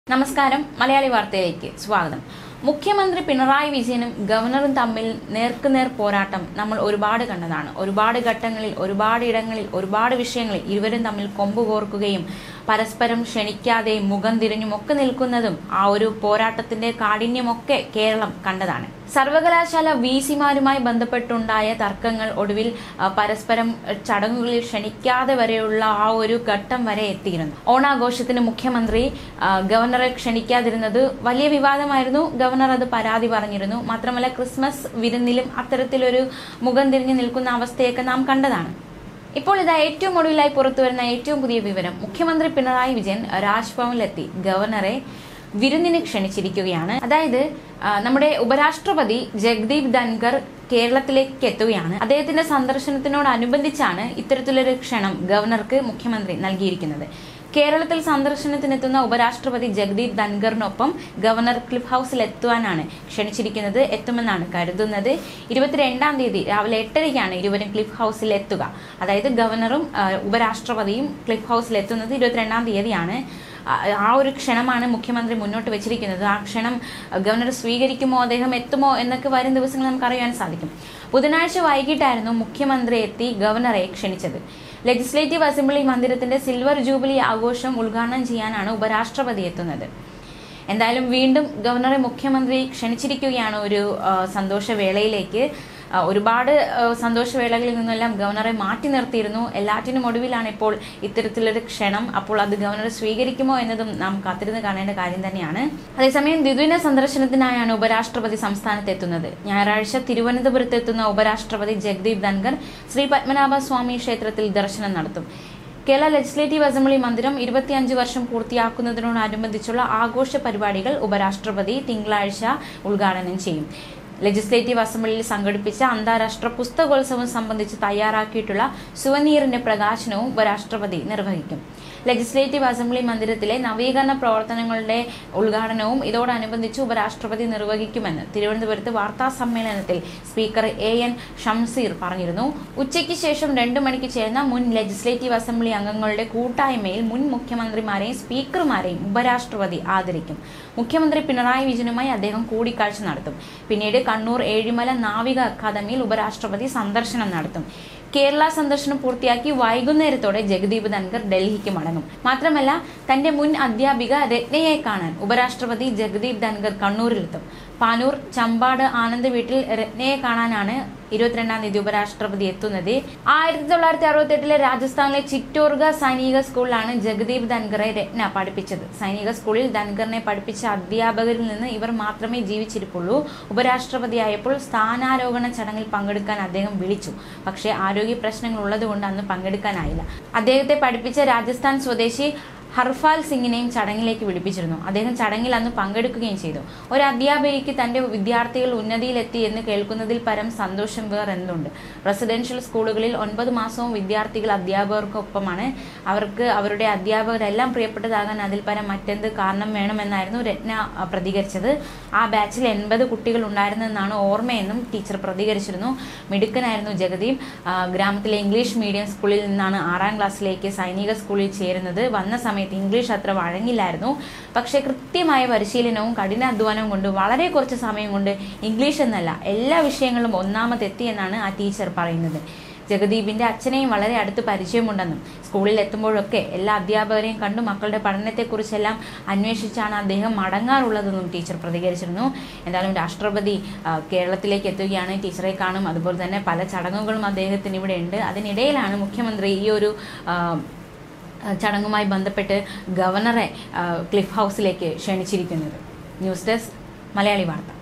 നമസ്കാരം മലയാളി വാർത്തയിലേക്ക് സ്വാഗതം മുഖ്യമന്ത്രി പിണറായി വിജയനും ഗവർണറും തമ്മിൽ നേർക്കുനേർ പോരാട്ടം നമ്മൾ ഒരുപാട് കണ്ടതാണ് ഒരുപാട് ഘട്ടങ്ങളിൽ ഒരുപാട് ഇടങ്ങളിൽ ഒരുപാട് വിഷയങ്ങളിൽ ഇരുവരും തമ്മിൽ കൊമ്പ് കോർക്കുകയും പരസ്പരം ക്ഷണിക്കാതെയും മുഖം തിരിഞ്ഞും ഒക്കെ നിൽക്കുന്നതും ആ ഒരു പോരാട്ടത്തിന്റെ കാഠിന്യമൊക്കെ കേരളം കണ്ടതാണ് സർവകലാശാല വി സിമാരുമായി ബന്ധപ്പെട്ടുണ്ടായ തർക്കങ്ങൾ ഒടുവിൽ ആ, പരസ്പരം ചടങ്ങുകളിൽ ക്ഷണിക്കാതെ വരെയുള്ള ആ ഒരു ഘട്ടം വരെ എത്തിയിരുന്നു ഓണാഘോഷത്തിന് മുഖ്യമന്ത്രി ആ, ഗവർണറെ ക്ഷണിക്കാതിരുന്നത് വലിയ വിവാദമായിരുന്നു ഗവർണർ അത് പരാതി പറഞ്ഞിരുന്നു മാത്രമല്ല ക്രിസ്മസ് വിരുന്നിലും അത്തരത്തിലൊരു മുഖം തിരിഞ്ഞു നിൽക്കുന്ന അവസ്ഥയൊക്കെ നാം കണ്ടതാണ് ഇപ്പോൾ ഇതാ ഏറ്റവും ഒടുവിലായി പുറത്തുവരുന്ന ഏറ്റവും പുതിയ വിവരം മുഖ്യമന്ത്രി പിണറായി വിജയൻ രാജ്ഭവനിലെത്തി ഗവർണറെ വിരുന്നിന് ക്ഷണിച്ചിരിക്കുകയാണ് അതായത് ആ, നമ്മുടെ ഉപരാഷ്ട്രപതി ജഗ്ദീപ് ധൻഖർ കേരളത്തിലേക്ക് എത്തുകയാണ് അദ്ദേഹത്തിന്റെ സന്ദർശനത്തിനോടനുബന്ധിച്ചാണ് ഇത്തരത്തിലൊരു ക്ഷണം ഗവർണർക്ക് മുഖ്യമന്ത്രി നൽകിയിരിക്കുന്നത് കേരളത്തിൽ സന്ദർശനത്തിനെത്തുന്ന ഉപരാഷ്ട്രപതി ജഗദീപ് ധൻഖറിനൊപ്പം ഗവർണർ ക്ലിഫ് ഹൗസിൽ എത്തുവാനാണ് ക്ഷണിച്ചിരിക്കുന്നത് എത്തുമെന്നാണ് കരുതുന്നത് ഇരുപത്തിരണ്ടാം തീയതി രാവിലെ എട്ടരയ്ക്കാണ് ഇരുവരും ക്ലിഫ് ഹൗസിൽ എത്തുക അതായത് ഗവർണറും ആ, ഉപരാഷ്ട്രപതിയും ക്ലിഫ് ഹൗസിൽ എത്തുന്നത് ഇരുപത്തിരണ്ടാം തീയതിയാണ് ആ ആ ഒരു ക്ഷണമാണ് മുഖ്യമന്ത്രി മുന്നോട്ട് വെച്ചിരിക്കുന്നത് ആ ക്ഷണം ഗവർണർ സ്വീകരിക്കുമോ അദ്ദേഹം എത്തുമോ എന്നൊക്കെ വരും ദിവസങ്ങൾ നമുക്ക് അറിയാൻ സാധിക്കും ബുധനാഴ്ച വൈകിട്ടായിരുന്നു മുഖ്യമന്ത്രി എത്തി ഗവർണറെ ക്ഷണിച്ചത് ലെജിസ്ലേറ്റീവ് അസംബ്ലി മന്ദിരത്തിന്റെ സിൽവർ ജൂബിലി ആഘോഷം ഉദ്ഘാടനം ചെയ്യാനാണ് ഉപരാഷ്ട്രപതി എത്തുന്നത് എന്തായാലും വീണ്ടും ഗവർണറെ മുഖ്യമന്ത്രി ക്ഷണിച്ചിരിക്കുകയാണ് ഒരു ആ, സന്തോഷവേളയിലേക്ക് ആ, ഒരുപാട് ആ, സന്തോഷവേളകളിൽ നിന്നെല്ലാം ഗവർണറെ മാറ്റി നിർത്തിയിരുന്നു എല്ലാറ്റിനും ഒടുവിലാണ് ഇപ്പോൾ ഇത്തരത്തിലൊരു ക്ഷണം അപ്പോൾ അത് ഗവർണർ സ്വീകരിക്കുമോ എന്നതും നാം കാത്തിരുന്ന് കാണേണ്ട കാര്യം തന്നെയാണ് അതേസമയം ദ്വിദിന സന്ദർശനത്തിനായാണ് ഉപരാഷ്ട്രപതി സംസ്ഥാനത്ത് എത്തുന്നത് ഞായറാഴ്ച തിരുവനന്തപുരത്ത് എത്തുന്ന ഉപരാഷ്ട്രപതി ജഗദീപ് ധൻഖർ ശ്രീ പത്മനാഭ സ്വാമി ക്ഷേത്രത്തിൽ ദർശനം നടത്തും കേരള ലെജിസ്ലേറ്റീവ് അസംബ്ലി മന്ദിരം ഇരുപത്തിയഞ്ച് വർഷം പൂർത്തിയാക്കുന്നതിനോടനുബന്ധിച്ചുള്ള ആഘോഷ പരിപാടികൾ ഉപരാഷ്ട്രപതി തിങ്കളാഴ്ച ഉദ്ഘാടനം ചെയ്യും ലെജിസ്ലേറ്റീവ് അസംബ്ലിയിൽ സംഘടിപ്പിച്ച അന്താരാഷ്ട്ര പുസ്തകോത്സവം സംബന്ധിച്ച് തയ്യാറാക്കിയിട്ടുള്ള സുവനീറിന്റെ പ്രകാശനവും ഉപരാഷ്ട്രപതി നിർവഹിക്കും ലെജിസ്ലേറ്റീവ് അസംബ്ലി മന്ദിരത്തിലെ നവീകരണ പ്രവർത്തനങ്ങളുടെ ഉദ്ഘാടനവും ഇതോടനുബന്ധിച്ച് ഉപരാഷ്ട്രപതി നിർവഹിക്കുമെന്ന് തിരുവനന്തപുരത്ത് വാർത്താ സമ്മേളനത്തിൽ സ്പീക്കർ എ എൻ ഷംസീർ പറഞ്ഞിരുന്നു ഉച്ചയ്ക്ക് ശേഷം രണ്ടു മണിക്ക് ചേർന്ന മുൻ ലെജിസ്ലേറ്റീവ് അസംബ്ലി അംഗങ്ങളുടെ കൂട്ടായ്മയിൽ മുൻ മുഖ്യമന്ത്രിമാരെയും സ്പീക്കർമാരെയും ഉപരാഷ്ട്രപതി ആദരിക്കും മുഖ്യമന്ത്രി പിണറായി വിജയനുമായി അദ്ദേഹം കൂടിക്കാഴ്ച നടത്തും പിന്നീട് കണ്ണൂർ ഏഴിമല നാവിക അക്കാദമിയിൽ ഉപരാഷ്ട്രപതി സന്ദർശനം നടത്തും കേരള സന്ദർശനം പൂർത്തിയാക്കി വൈകുന്നേരത്തോടെ ജഗദീപ് ധൻഖർ ഡൽഹിക്ക് മടങ്ങും മാത്രമല്ല തന്റെ മുൻ അധ്യാപിക രത്നയെ കാണാൻ ഉപരാഷ്ട്രപതി ജഗദീപ് ധൻഖർ കണ്ണൂരിലെത്തും പാനൂർ ചമ്പാട് ആനന്ദ് വീട്ടിൽ രത്നയെ കാണാനാണ് ഇരുപത്തിരണ്ടാം തീയതി ഉപരാഷ്ട്രപതി എത്തുന്നത് ആയിരത്തി തൊള്ളായിരത്തി അറുപത്തി എട്ടിലെ രാജസ്ഥാനിലെ ചിറ്റോർഗ സൈനിക സ്കൂളിലാണ് ജഗദീപ് ധൻഖറെ രത്ന പഠിപ്പിച്ചത് സൈനിക സ്കൂളിൽ ധൻഖറിനെ പഠിപ്പിച്ച അധ്യാപകരിൽ നിന്ന് ഇവർ മാത്രമേ ജീവിച്ചിരിപ്പുള്ളൂ ഉപരാഷ്ട്രപതിയായപ്പോൾ സ്ഥാനാരോഹണ ചടങ്ങിൽ പങ്കെടുക്കാൻ അദ്ദേഹം വിളിച്ചു പക്ഷേ ആരോഗ്യ പ്രശ്നങ്ങൾ ഉള്ളതുകൊണ്ട് അന്ന് പങ്കെടുക്കാനായില്ല അദ്ദേഹത്തെ പഠിപ്പിച്ച രാജസ്ഥാൻ സ്വദേശി ഹർഫാൽ സിംഗിനെയും ചടങ്ങിലേക്ക് വിളിപ്പിച്ചിരുന്നു അദ്ദേഹം ചടങ്ങിൽ അന്ന് പങ്കെടുക്കുകയും ചെയ്തു ഒരു അധ്യാപികയ്ക്ക് തന്റെ വിദ്യാർത്ഥികൾ ഉന്നതിയിലെത്തി എന്ന് കേൾക്കുന്നതിൽ പരം സന്തോഷം വേറെ എന്തുണ്ട് റെസിഡൻഷ്യൽ സ്കൂളുകളിൽ ഒൻപത് മാസവും വിദ്യാർത്ഥികൾ അധ്യാപകർക്കൊപ്പമാണ് അവർക്ക് അവരുടെ അധ്യാപകരെല്ലാം പ്രിയപ്പെട്ടതാകാൻ അതിൽ പരം മറ്റെന്ത് കാരണം വേണമെന്നായിരുന്നു രത്ന അഹ്, പ്രതികരിച്ചത് ആ ബാച്ചിൽ എൺപത് കുട്ടികൾ ഉണ്ടായിരുന്നെന്നാണ് ഓർമ്മയെന്നും ടീച്ചർ പ്രതികരിച്ചിരുന്നു മിടുക്കനായിരുന്നു ജഗദീപ് ആ, ഗ്രാമത്തിലെ ഇംഗ്ലീഷ് മീഡിയം സ്കൂളിൽ നിന്നാണ് ആറാം ക്ലാസ്സിലേക്ക് സൈനിക സ്കൂളിൽ ചേരുന്നത് വന്ന സമയത്ത് ഇംഗ്ലീഷ് അത്ര വഴങ്ങില്ലായിരുന്നു പക്ഷേ കൃത്യമായ പരിശീലനവും കഠിനാധ്വാനവും കൊണ്ട് വളരെ കുറച്ച് സമയം കൊണ്ട് ഇംഗ്ലീഷ് എന്നല്ല എല്ലാ വിഷയങ്ങളും ഒന്നാമതെത്തി എന്നാണ് ആ ടീച്ചർ പറയുന്നത് ജഗദീപിന്റെ അച്ഛനെയും വളരെ അടുത്ത് പരിചയമുണ്ടെന്നും സ്കൂളിൽ എത്തുമ്പോഴൊക്കെ എല്ലാ അധ്യാപകരെയും കണ്ടു മക്കളുടെ പഠനത്തെക്കുറിച്ചെല്ലാം അന്വേഷിച്ചാണ് അദ്ദേഹം മടങ്ങാറുള്ളതെന്നും ടീച്ചർ പ്രതികരിച്ചിരുന്നു എന്തായാലും രാഷ്ട്രപതി ആ, കേരളത്തിലേക്ക് എത്തുകയാണ് ടീച്ചറെ കാണും അതുപോലെ തന്നെ പല ചടങ്ങുകളും അദ്ദേഹത്തിന് ഇവിടെ ഉണ്ട് അതിനിടയിലാണ് മുഖ്യമന്ത്രി ഈ ഒരു ആ, ചടങ്ങുമായി ബന്ധപ്പെട്ട് ഗവർണറെ ആ, ക്ലിഫ് ഹൗസിലേക്ക് ക്ഷണിച്ചിരിക്കുന്നത് ന്യൂസ് ഡെസ്ക് മലയാളി വാർത്ത